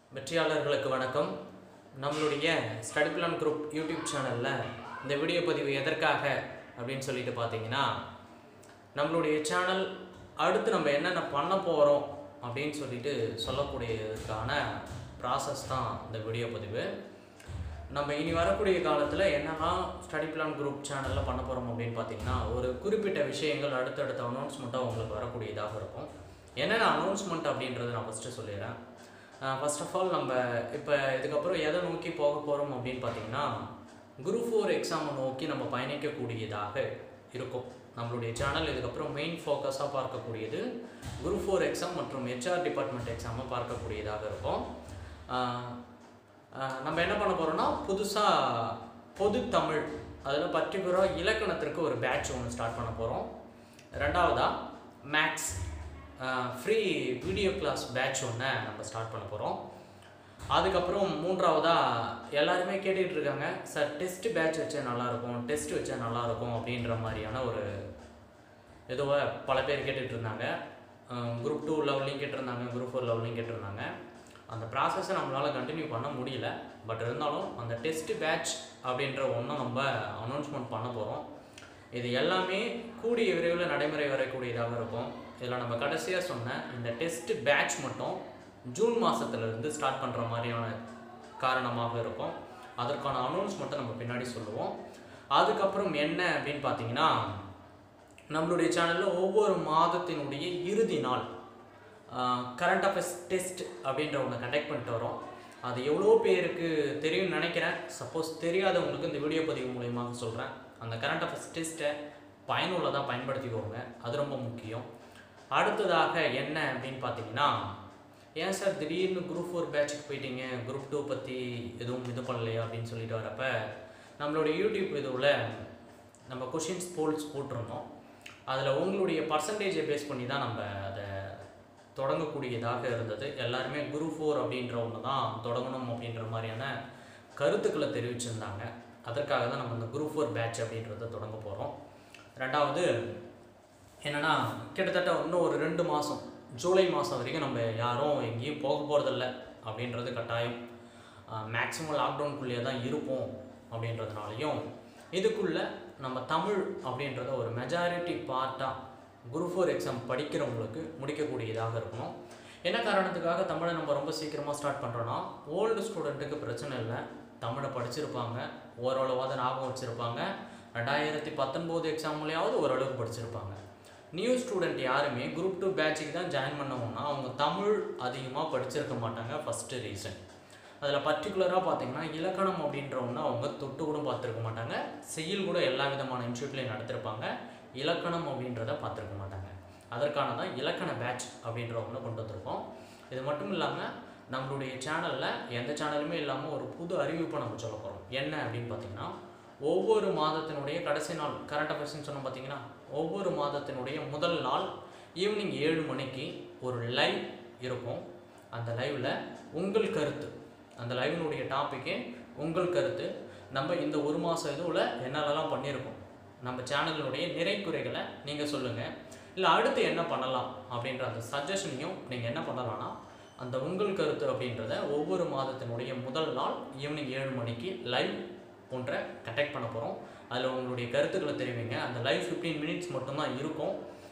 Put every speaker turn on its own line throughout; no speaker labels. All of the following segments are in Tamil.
வெற்றியாளர்களுக்கு வணக்கம் நம்மளுடைய ஸ்டடி பிளான் குரூப் யூடியூப் சேனலில் இந்த வீடியோ பதிவு எதற்காக அப்படின்னு சொல்லிட்டு பார்த்தீங்கன்னா நம்மளுடைய சேனல் அடுத்து நம்ம என்னென்ன பண்ண போகிறோம் அப்படின்னு சொல்லிட்டு சொல்லக்கூடியதுக்கான ப்ராசஸ் தான் இந்த வீடியோ பதிவு நம்ம இனி வரக்கூடிய காலத்தில் என்னெல்லாம் ஸ்டடி பிளான் குரூப் சேனலில் பண்ண போகிறோம் அப்படின்னு பார்த்தீங்கன்னா ஒரு குறிப்பிட்ட விஷயங்கள் அடுத்தடுத்த அனௌன்ஸ்மெண்ட்டாக உங்களுக்கு வரக்கூடியதாக இருக்கும் என்னென்ன அனௌன்ஸ்மெண்ட் அப்படின்றத நான் ஃபஸ்ட்டு சொல்லிடுறேன் ஃபர்ஸ்ட் ஆஃப் ஆல் நம்ம இப்போ இதுக்கப்புறம் எதை நோக்கி போக போகிறோம் அப்படின்னு பார்த்தீங்கன்னா குரூப் ஃபோர் எக்ஸாமை நோக்கி நம்ம பயணிக்கக்கூடியதாக இருக்கும் நம்மளுடைய சேனல் இதுக்கப்புறம் மெயின் ஃபோக்கஸாக பார்க்கக்கூடியது குரூப் ஃபோர் எக்ஸாம் மற்றும் ஹெச்ஆர் டிபார்ட்மெண்ட் எக்ஸாமை பார்க்கக்கூடியதாக இருக்கும் ஆஹ் ஆஹ் நம்ம என்ன பண்ண போகிறோம்னா புதுசாக பொது தமிழ் அதில் பர்டிகுலராக இலக்கணத்திற்கு ஒரு பேட்ச் ஒன்று ஸ்டார்ட் பண்ண போகிறோம் ரெண்டாவதாக maths free video class batch ஒன்று நம்ம ஸ்டார்ட் பண்ண போகிறோம் அதுக்கப்புறம் மூன்றாவதாக எல்லாருமே கேட்டுட்டு இருக்காங்க சார் டெஸ்ட் பேட்ச் வச்சா நல்லாயிருக்கும் டெஸ்ட் வச்சா நல்லாயிருக்கும் அப்படின்ற மாதிரியான ஒரு ஏதோ பல பேர் கேட்டுட்டு இருந்தாங்க குரூப் டூ லெவல்லையும் கேட்டிருந்தாங்க குரூப் ஃபோர் லெவல்லையும் கேட்டிருந்தாங்க அந்த ப்ராசஸை நம்மளால் கண்டினியூ பண்ண முடியல பட் இருந்தாலும் அந்த டெஸ்ட் பேட்ச் அப்படின்ற ஒன்றும் நம்ம அனௌன்ஸ்மெண்ட் பண்ண போகிறோம் இது எல்லாமே கூடிய விரைவில் நடைமுறை வரக்கூடியதாக இருக்கும் இதில் நம்ம கடைசியாக சொன்ன இந்த டெஸ்ட் பேட்ச் மட்டும் ஜூன் மாதத்துலேருந்து ஸ்டார்ட் பண்ணுற மாதிரியான காரணமாக இருக்கும் அதற்கான அனௌன்ஸ்மெண்ட்டை நம்ம பின்னாடி சொல்லுவோம் அதுக்கப்புறம் என்ன அப்படின்னு பார்த்தீங்கன்னா நம்மளுடைய சேனலில் ஒவ்வொரு மாதத்தினுடைய இறுதி நாள் கரண்ட் அஃபேர்ஸ் டெஸ்ட் அப்படின்ற ஒன்று கண்டக்ட் பண்ணிட்டு வரோம் அது எவ்வளோ பேருக்கு தெரியும்னு நினைக்கிறேன் சப்போஸ் தெரியாதவங்களுக்கு இந்த வீடியோ பதிவு மூலயமாக சொல்கிறேன் அந்த கரண்ட் அஃபேர்ஸ் டெஸ்ட்டை பயனுள்ளதாக பயன்படுத்திக்கோங்க அது ரொம்ப முக்கியம் அடுத்ததாக என்ன அப்படின்னு பார்த்தீங்கன்னா ஏன் சார் திடீர்னு குரூப் ஃபோர் பேட்சுக்கு போயிட்டீங்க குரூப் டூ பற்றி எதுவும் இது பண்ணலையா அப்படின்னு சொல்லிட்டு வரப்ப நம்மளுடைய யூடியூப் இதுவில் நம்ம கொஷின்ஸ் போல்ஸ் போட்டிருந்தோம் அதில் உங்களுடைய பர்சன்டேஜை பேஸ் பண்ணி தான் நம்ம அதை தொடங்கக்கூடியதாக இருந்தது எல்லாருமே குரூப் ஃபோர் அப்படின்ற ஒன்று தான் தொடங்கணும் அப்படின்ற மாதிரியான கருத்துக்களை தெரிவிச்சிருந்தாங்க அதற்காக தான் நம்ம இந்த குரூப் ஃபோர் பேட்ச் அப்படின்றத தொடங்க போகிறோம் ரெண்டாவது என்னென்னா கிட்டத்தட்ட இன்னும் ஒரு ரெண்டு மாதம் ஜூலை மாதம் வரைக்கும் நம்ம யாரும் எங்கேயும் போக போகிறதில்ல அப்படின்றது கட்டாயம் மேக்ஸிமம் லாக்டவுனுக்குள்ளேயே தான் இருப்போம் அப்படின்றதுனாலையும் இதுக்குள்ளே நம்ம தமிழ் அப்படின்றத ஒரு மெஜாரிட்டி பார்ட்டாக குரூப் ஃபோர் எக்ஸாம் படிக்கிறவங்களுக்கு முடிக்கக்கூடியதாக இருக்கணும் என்ன காரணத்துக்காக தமிழை நம்ம ரொம்ப சீக்கிரமாக ஸ்டார்ட் பண்ணுறோன்னா ஓல்டு ஸ்டூடெண்ட்டுக்கு பிரச்சனை இல்லை தமிழை படிச்சிருப்பாங்க ஓரளவாவது ஞாபகம் வச்சுருப்பாங்க ரெண்டாயிரத்தி பத்தொம்போது எக்ஸாம்லேயாவது ஓரளவுக்கு படிச்சிருப்பாங்க நியூ ஸ்டூடெண்ட் யாருமே குரூப் டூ பேட்சுக்கு தான் ஜாயின் பண்ணவும்னா அவங்க தமிழ் அதிகமாக படிச்சிருக்க மாட்டாங்க ஃபஸ்ட்டு ரீசன் அதில் பர்டிகுலராக பார்த்தீங்கன்னா இலக்கணம் அப்படின்ற ஒன்று அவங்க தொட்டு கூட பார்த்துருக்க மாட்டாங்க செயல் கூட எல்லா விதமான இன்ஸ்டியூட்லேயும் நடத்திருப்பாங்க இலக்கணம் அப்படின்றத பார்த்துருக்க மாட்டாங்க அதற்கான தான் இலக்கண பேட்ச் அப்படின்ற ஒன்று கொண்டு வந்திருக்கோம் இது மட்டும் இல்லாமல் நம்மளுடைய சேனலில் எந்த சேனலுமே இல்லாமல் ஒரு புது அறிவிப்பை நம்ம சொல்ல போகிறோம் என்ன அப்படின்னு பார்த்தீங்கன்னா ஒவ்வொரு மாதத்தினுடைய கடைசி நாள் கரண்ட் அஃபேர்ஸ்னு சொன்னோம் பார்த்தீங்கன்னா ஒவ்வொரு மாதத்தினுடைய முதல் நாள் ஈவினிங் ஏழு மணிக்கு ஒரு லைவ் இருக்கும் அந்த லைவில் உங்கள் கருத்து அந்த லைவினுடைய டாப்பிக்கே உங்கள் கருத்து நம்ம இந்த ஒரு மாதம் இதுவில் என்னென்னலாம் பண்ணியிருக்கோம் நம்ம சேனலினுடைய நிறை குறைகளை நீங்கள் சொல்லுங்கள் இல்லை அடுத்து என்ன பண்ணலாம் அப்படின்ற அந்த சஜஷனையும் நீங்கள் என்ன பண்ணலாம்னா அந்த உங்கள் கருத்து அப்படின்றத ஒவ்வொரு மாதத்தினுடைய முதல் நாள் ஈவினிங் ஏழு மணிக்கு லைவ் போன்ற கண்டக்ட் பண்ண போகிறோம் அதில் உங்களுடைய கருத்துக்களை தெரிவிங்க அந்த லைவ் ஃபிஃப்டீன் மினிட்ஸ் மட்டும்தான் இருக்கும்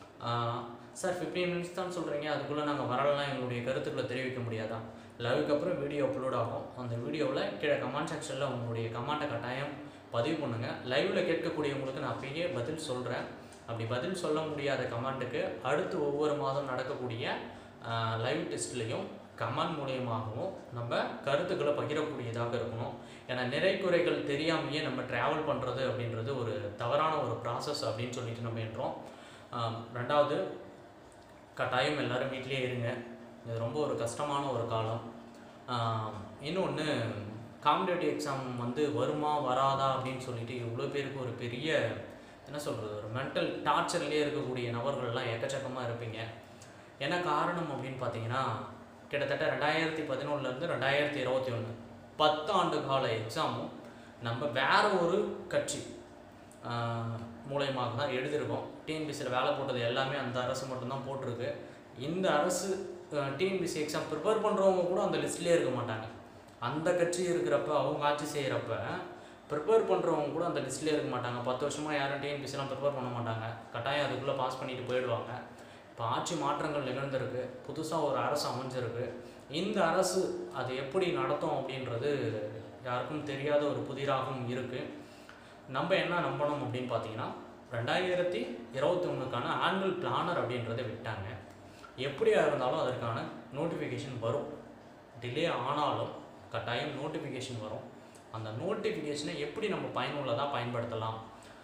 சார் ஃபிஃப்டீன் மினிட்ஸ் தான் சொல்கிறீங்க அதுக்குள்ளே நாங்கள் வரலாம் எங்களுடைய கருத்துக்களை தெரிவிக்க முடியாதா லைவுக்கு அப்புறம் வீடியோ அப்லோட் ஆகும் அந்த வீடியோவில் கீழே கமெண்ட் செக்ஷனில் உங்களுடைய கமெண்ட்டை கட்டாயம் பதிவு பண்ணுங்கள் லைவில் கேட்கக்கூடியவங்களுக்கு நான் அப்பயே பதில் சொல்கிறேன் அப்படி பதில் சொல்ல முடியாத கமெண்ட்டுக்கு அடுத்து ஒவ்வொரு மாதம் நடக்கக்கூடிய லைவ் டெஸ்ட்லேயும் கமெண்ட் மூலியமாகவும் நம்ம கருத்துக்களை பகிரக்கூடியதாக இருக்கணும் ஏன்னா நிறை குறைகள் தெரியாமையே நம்ம ட்ராவல் பண்ணுறது அப்படின்றது ஒரு தவறான ஒரு ப்ராசஸ் அப்படின்னு சொல்லிட்டு நம்ம என்றோம் ரெண்டாவது கட்டாயம் எல்லோரும் வீட்டிலே இருங்க இது ரொம்ப ஒரு கஷ்டமான ஒரு காலம் இன்னொன்று காம்படேட்டிவ் எக்ஸாம் வந்து வருமா வராதா அப்படின்னு சொல்லிட்டு இவ்வளோ பேருக்கு ஒரு பெரிய என்ன சொல்கிறது ஒரு மென்டல் டார்ச்சர்லேயே இருக்கக்கூடிய நபர்கள்லாம் எக்கச்சக்கமாக இருப்பீங்க என்ன காரணம் அப்படின்னு பார்த்தீங்கன்னா கிட்டத்தட்ட ரெண்டாயிரத்தி பதினொன்றுலேருந்து ரெண்டாயிரத்தி இருபத்தி ஒன்று பத்தாண்டு கால எக்ஸாமும் நம்ம வேற ஒரு கட்சி மூலயமாக தான் எழுதியிருக்கோம் டிஎன்பிசியில் வேலை போட்டது எல்லாமே அந்த அரசு மட்டும்தான் போட்டிருக்கு இந்த அரசு டிஎன்பிசி எக்ஸாம் ப்ரிப்பேர் பண்ணுறவங்க கூட அந்த லிஸ்ட்லேயே இருக்க மாட்டாங்க அந்த கட்சி இருக்கிறப்ப அவங்க ஆட்சி செய்கிறப்ப ப்ரிப்பேர் பண்ணுறவங்க கூட அந்த லிஸ்ட்லேயே இருக்க மாட்டாங்க பத்து வருஷமாக யாரும் டிஎன்பிசிலாம் ப்ரிப்பேர் பண்ண மாட்டாங்க கட்டாயம் அதுக்குள்ளே பாஸ் பண்ணிட்டு போயிடுவாங்க இப்போ ஆட்சி மாற்றங்கள் நிகழ்ந்திருக்கு புதுசாக ஒரு அரசு அமைஞ்சிருக்கு இந்த அரசு அது எப்படி நடத்தும் அப்படின்றது யாருக்கும் தெரியாத ஒரு புதிராகவும் இருக்குது நம்ம என்ன நம்பணும் அப்படின்னு பார்த்தீங்கன்னா ரெண்டாயிரத்தி இருபத்தி ஒன்றுக்கான ஆனுவல் பிளானர் அப்படின்றத விட்டாங்க எப்படியா இருந்தாலும் அதற்கான நோட்டிஃபிகேஷன் வரும் டிலே ஆனாலும் கட்டாயம் நோட்டிஃபிகேஷன் வரும் அந்த நோட்டிஃபிகேஷனை எப்படி நம்ம பயனுள்ளதாக பயன்படுத்தலாம்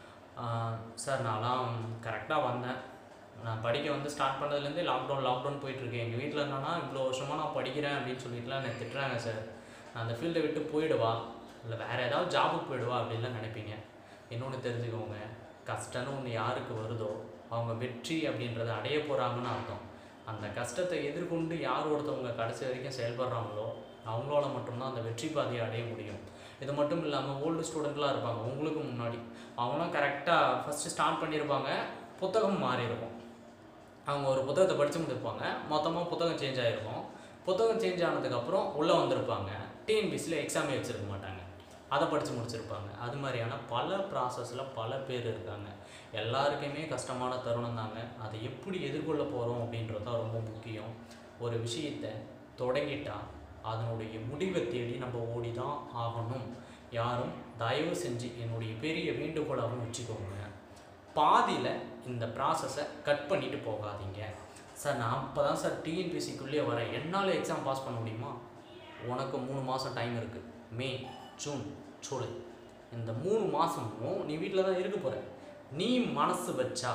ஆஹ் சார் நான்லாம் கரெக்டாக வந்தேன் நான் படிக்க வந்து ஸ்டார்ட் பண்ணதுலேருந்தே லாக்டவுன் லாக்டவுன் போயிட்டுருக்கேன் எங்கள் வீட்டில் என்னன்னா இவ்வளோ வருஷமாக நான் படிக்கிறேன் அப்படின்னு சொல்லிட்டுலாம் என்னை திட்டுறாங்க சார் நான் அந்த ஃபீல்டை விட்டு போயிடுவா இல்லை வேறு ஏதாவது ஜாபுக்கு போயிடுவா அப்படின்லாம் நினைப்பீங்க இன்னொன்று தெரிஞ்சுக்கோங்க கஷ்டம்னு ஒன்று யாருக்கு வருதோ அவங்க வெற்றி அப்படின்றத அடைய போகிறாங்கன்னு அர்த்தம் அந்த கஷ்டத்தை எதிர்கொண்டு யார் ஒருத்தவங்க கடைசி வரைக்கும் செயல்படுறாங்களோ அவங்களால மட்டும்தான் அந்த வெற்றி பாதையை அடைய முடியும் இது மட்டும் இல்லாமல் ஓல்டு ஸ்டூடெண்ட்லாம் இருப்பாங்க உங்களுக்கு முன்னாடி அவங்களாம் கரெக்டாக ஃபஸ்ட்டு ஸ்டார்ட் பண்ணியிருப்பாங்க புத்தகம் மாறி இருக்கும் அவங்க ஒரு புத்தகத்தை படித்து முடிப்பாங்க மொத்தமாக புத்தகம் சேஞ்ச் ஆகிருக்கும் புத்தகம் சேஞ்ச் ஆனதுக்கப்புறம் உள்ளே வந்திருப்பாங்க டிஎன்பிசியில் எக்ஸாமே வச்சுருக்க மாட்டாங்க அதை படித்து முடிச்சிருப்பாங்க அது மாதிரியான பல ப்ராசஸில் பல பேர் இருக்காங்க எல்லாருக்குமே கஷ்டமான தருணம் தாங்க அதை எப்படி எதிர்கொள்ள போகிறோம் அப்படின்றது தான் ரொம்ப முக்கியம் ஒரு விஷயத்தை தொடங்கிட்டா அதனுடைய முடிவை தேடி நம்ம ஓடி தான் ஆகணும் யாரும் தயவு செஞ்சு என்னுடைய பெரிய வேண்டுகோளாகவும் வச்சுக்கோங்க பாதியில் இந்த ப்ராசஸை கட் பண்ணிட்டு போகாதீங்க சார் நான் அப்போ தான் சார் டிஎன்பிசிக்குள்ளேயே வரேன் என்னால் எக்ஸாம் பாஸ் பண்ண முடியுமா உனக்கு மூணு மாதம் டைம் இருக்குது மே ஜூன் ஜூலை இந்த மூணு மாதமும் நீ வீட்டில் தான் இருக்க போகிற நீ மனசு வச்சா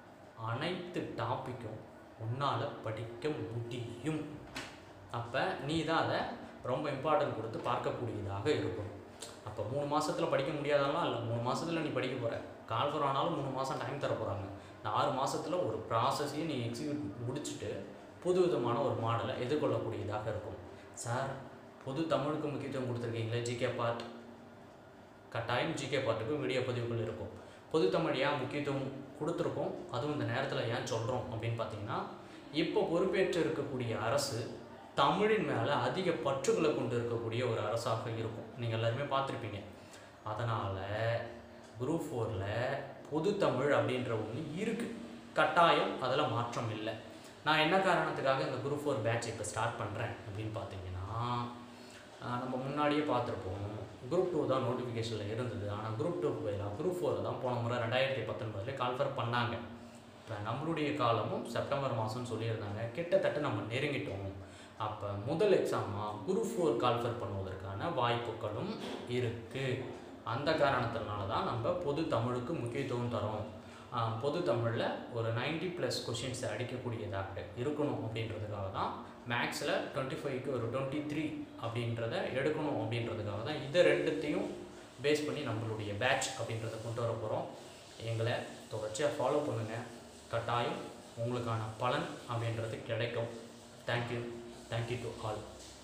அனைத்து டாப்பிக்கும் உன்னால் படிக்க முடியும் அப்போ நீ தான் அதை ரொம்ப இம்பார்ட்டன்ட் கொடுத்து பார்க்கக்கூடியதாக இருக்கும் அப்போ மூணு மாசத்துல படிக்க முடியாதெல்லாம் இல்லை மூணு மாசத்துல நீ படிக்க போகிற கால்ஃபர் ஆனாலும் மூணு மாதம் டைம் தர போகிறாங்க இந்த ஆறு மாசத்துல ஒரு ப்ராசஸையும் நீ எக்ஸிக்யூட் முடிச்சுட்டு புது விதமான ஒரு மாடலை எதிர்கொள்ளக்கூடியதாக இருக்கும் சார் பொது தமிழுக்கு முக்கியத்துவம் கொடுத்துருக்கீங்களே ஜிகே பார்ட் கட்டாயம் ஜிகே பார்ட்டுக்கு வீடியோ பதிவுகள் இருக்கும் பொது தமிழ் ஏன் முக்கியத்துவம் கொடுத்துருக்கோம் அதுவும் இந்த நேரத்தில் ஏன் சொல்கிறோம் அப்படின்னு பார்த்தீங்கன்னா இப்போ பொறுப்பேற்று இருக்கக்கூடிய அரசு தமிழின் மேலே அதிக பற்றுகளை கொண்டு இருக்கக்கூடிய ஒரு அரசாக இருக்கும் நீங்கள் எல்லாருமே பார்த்துருப்பீங்க அதனால் குரூப் ஃபோரில் பொது தமிழ் அப்படின்ற ஒன்று இருக்குது கட்டாயம் அதில் மாற்றம் இல்லை நான் என்ன காரணத்துக்காக இந்த குரூப் ஃபோர் பேட்ச் இப்போ ஸ்டார்ட் பண்ணுறேன் அப்படின்னு பார்த்தீங்கன்னா ஆஹ் நம்ம முன்னாடியே பார்த்துருப்போம் குரூப் டூ தான் நோட்டிஃபிகேஷனில் இருந்தது ஆனால் குரூப் டூ பதிலாக குரூப் ஃபோர் தான் போன முறை ரெண்டாயிரத்தி பத்தொன்பதுல கால்ஃபர் பண்ணாங்க இப்போ நம்மளுடைய காலமும் செப்டம்பர் மாதம்னு சொல்லியிருந்தாங்க கிட்டத்தட்ட நம்ம நெருங்கிட்டோம் அப்போ முதல் எக்ஸாமாக குரூப் ஃபோர் கால்ஃபர் பண்ணுவதற்கான வாய்ப்புகளும் இருக்குது அந்த காரணத்தினால தான் நம்ம பொது தமிழுக்கு முக்கியத்துவம் தரோம் ஆஹ் பொது தமிழில் ஒரு 90 ப்ளஸ் கொஷின்ஸை அடிக்கக்கூடியதாக இருக்கணும் அப்படின்றதுக்காக தான் மேக்ஸில் டுவெண்ட்டி ஃபைவ்க்கு ஒரு டுவெண்ட்டி த்ரீ அப்படின்றத எடுக்கணும் அப்படின்றதுக்காக தான் இதை ரெண்டுத்தையும் பேஸ் பண்ணி நம்மளுடைய பேட்ச் அப்படின்றத கொண்டு வர போகிறோம் எங்களை தொடர்ச்சியாக ஃபாலோ பண்ணுங்கள் கட்டாயம் உங்களுக்கான பலன் அப்படின்றது கிடைக்கும் தேங்க்யூ தேங்க்யூ டு ஆல்